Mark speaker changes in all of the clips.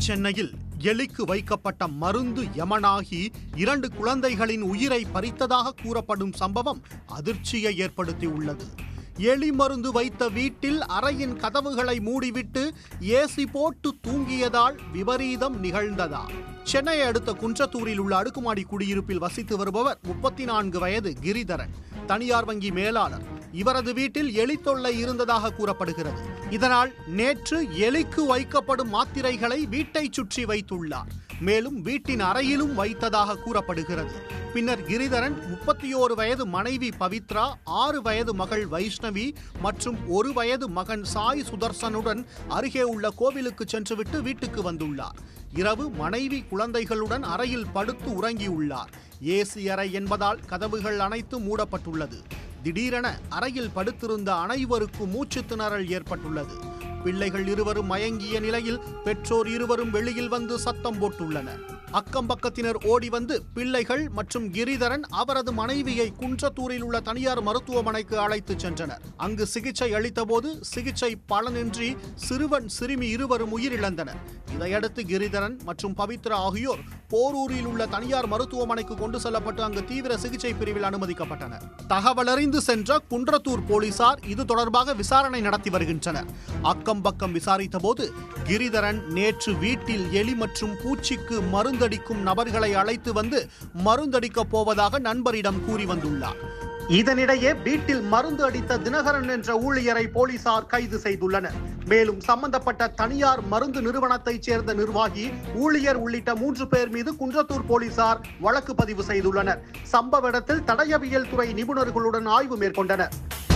Speaker 1: சென்னையில் எலிக்கு வைக்கப்பட்ட மருந்து யமனாகி இரண்டு குழந்தைகளின் உயிரை பறித்ததாக கூறப்படும் சம்பவம் அதிர்ச்சியை ஏற்படுத்தியுள்ளது எலி மருந்து வைத்த வீட்டில் அறையின் கதவுகளை மூடிவிட்டு ஏசி போட்டு தூங்கியதால் விபரீதம் நிகழ்ந்ததா சென்னை அடுத்த குன்றத்தூரில் உள்ள அடுக்குமாடி குடியிருப்பில் வசித்து வருபவர் முப்பத்தி நான்கு வயது கிரிதரன் தனியார் வங்கி மேலாளர் இவரது வீட்டில் எலி தொல்லை இருந்ததாக கூறப்படுகிறது இதனால் நேற்று எலிக்கு வைக்கப்படும் மாத்திரைகளை வீட்டை சுற்றி வைத்துள்ளார் மேலும் வீட்டின் அறையிலும் வைத்ததாக கூறப்படுகிறது பின்னர் கிரிதரன் முப்பத்தி ஓரு வயது மனைவி பவித்ரா ஆறு வயது மகள் வைஷ்ணவி மற்றும் ஒரு வயது மகன் சாய் சுதர்சனுடன் அருகே உள்ள கோவிலுக்கு சென்றுவிட்டு வீட்டுக்கு வந்துள்ளார் இரவு மனைவி குழந்தைகளுடன் அறையில் படுத்து உறங்கியுள்ளார் ஏசி அறை என்பதால் கதவுகள் அனைத்தும் மூடப்பட்டுள்ளது திடீரென அறையில் படுத்திருந்த அனைவருக்கும் மூச்சு திணறல் ஏற்பட்டுள்ளது பிள்ளைகள் இருவரும் மயங்கிய நிலையில் பெற்றோர் இருவரும் வெளியில் வந்து சத்தம் போட்டுள்ளனர் அக்கம் பக்கத்தினர் ஓடி வந்து பிள்ளைகள் மற்றும் கிரிதரன் அவரது மனைவியை குன்றத்தூரில் உள்ள தனியார் மருத்துவமனைக்கு அழைத்துச் சென்றனர் அங்கு சிகிச்சை அளித்தபோது சிகிச்சை பலனின்றி சிறுவன் சிறுமி இருவரும் உயிரிழந்தனர் இதையடுத்து கிரிதரன் மற்றும் பவித்ரா ஆகியோர் போரூரில் உள்ள தனியார் மருத்துவமனைக்கு கொண்டு செல்லப்பட்டு அங்கு தீவிர சிகிச்சை பிரிவில் அனுமதிக்கப்பட்டனர் தகவலறிந்து சென்ற குன்றத்தூர் போலீசார் இது தொடர்பாக விசாரணை நடத்தி வருகின்றனர் அக்கம் பக்கம் விசாரித்த போது கிரிதரன் நேற்று வீட்டில் எலி மற்றும் பூச்சிக்கு மருந்தடிக்கும் நபர்களை அழைத்து வந்து மருந்தடிக்கப் போவதாக நண்பரிடம் கூறி வந்துள்ளார் இதனிடையே வீட்டில் மருந்து அடித்த தினகரன் என்ற ஊழியரை போலீசார் கைது செய்துள்ளனர் மேலும் சம்பந்தப்பட்ட தனியார் மருந்து நிறுவனத்தைச் சேர்ந்த நிர்வாகி ஊழியர் உள்ளிட்ட மூன்று பேர் மீது குன்றத்தூர் போலீசார் வழக்கு பதிவு செய்துள்ளனர் சம்பவ இடத்தில் தடயவியல் துறை நிபுணர்களுடன் ஆய்வு மேற்கொண்டனர்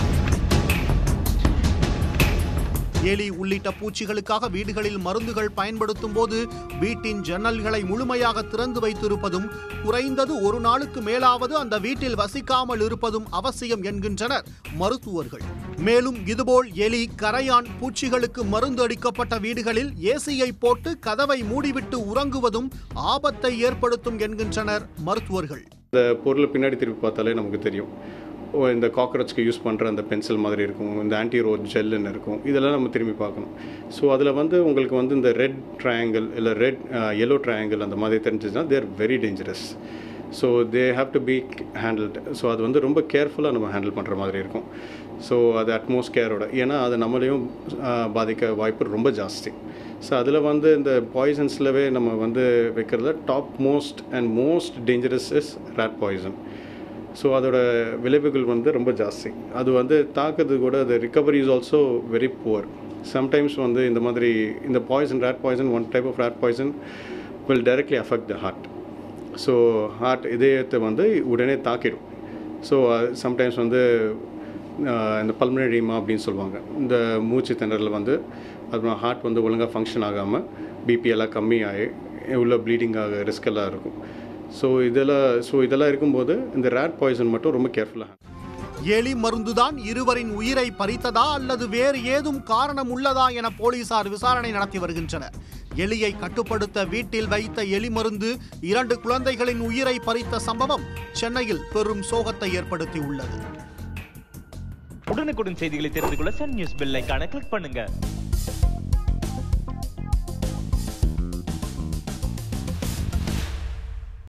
Speaker 1: எலி உள்ளிட்ட பூச்சிகளுக்காக வீடுகளில் மருந்துகள் பயன்படுத்தும் போது வீட்டின் ஜன்னல்களை முழுமையாக திறந்து வைத்திருப்பதும் குறைந்தது ஒரு நாளுக்கு மேலாவது அந்த வீட்டில் வசிக்காமல் இருப்பதும் அவசியம் என்கின்றனர் மருத்துவர்கள் மேலும் இதுபோல் எலி கரையான் பூச்சிகளுக்கு மருந்து அடிக்கப்பட்ட வீடுகளில் ஏசியை போட்டு கதவை மூடிவிட்டு உறங்குவதும் ஆபத்தை ஏற்படுத்தும் என்கின்றனர் மருத்துவர்கள்
Speaker 2: இந்த பொருளை பின்னாடி திருப்பி பார்த்தாலே நமக்கு தெரியும் ஓ, இந்த காக்ரோச்க்கு யூஸ் பண்ணுற அந்த பென்சில் மாதிரி இருக்கும் இந்த ஆன்டி ரோட் ஜெல்லுன்னு இருக்கும் இதெல்லாம் நம்ம திரும்பி பார்க்கணும் ஸோ அதில் வந்து உங்களுக்கு வந்து இந்த ரெட் ட்ரையாங்கிள் இல்லை ரெட் yellow ட்ரையாங்கிள் அந்த மாதிரி தெரிஞ்சிச்சுன்னா there very dangerous so they have to be handled so அது வந்து ரொம்ப கேர்ஃபுல்லாக நம்ம ஹேண்டில் பண்ணுற மாதிரி இருக்கும் ஸோ அது அட்மோஸ்ட் கேரோட ஏன்னா அது நம்மளையும் ஆஹ், பாதிக்க வாய்ப்பு ரொம்ப ஜாஸ்தி ஸோ அதில் வந்து இந்த பாய்சன்ஸ்லவே நம்ம வந்து வைக்கிறதுல top most and most dangerous is rat poison so அதோட விளைவுகள் வந்து ரொம்ப ஜாஸ்தி அது வந்து தாக்குறது கூட அது recovery is also very poor sometimes வந்து இந்த மாதிரி இந்த poison rat poison one type of rat poison will directly affect the heart so heart இதயத்தை வந்து உடனே தாக்கிடும் ஸோ சம்டைம்ஸ் வந்து ஆஹ், இந்த பல்மனரிமா அப்படின்னு சொல்லுவாங்க இந்த மூச்சு திணறல் வந்து அப்புறம் ஹார்ட் வந்து ஒழுங்காக ஃபங்க்ஷன் ஆகாமல் பிபி எல்லாம் கம்மியாகி உள்ள ப்ளீடிங் ஆக ரிஸ்க் எல்லாம் இருக்கும் ஸோ இதெல்லாம் ஸோ இதெல்லாம் இருக்கும்போது இந்த ரேட் பாய்சன் மட்டும் ரொம்ப கேர்ஃபுல்லாக
Speaker 1: எலி மருந்துதான் இருவரின் உயிரை பறித்ததா அல்லது வேறு ஏதும் காரணம் உள்ளதா என போலீசார் விசாரணை நடத்தி வருகின்றனர் எலியை கட்டுப்படுத்த வீட்டில் வைத்த எலி மருந்து இரண்டு குழந்தைகளின் உயிரை பறித்த சம்பவம் சென்னையில் பெரும் சோகத்தை ஏற்படுத்தியுள்ளது
Speaker 3: உடனுக்குடன் செய்திகளை தெரிந்து கொள்ள சன் நியூஸ் பெல் ஐகானை கிளிக் பண்ணுங்க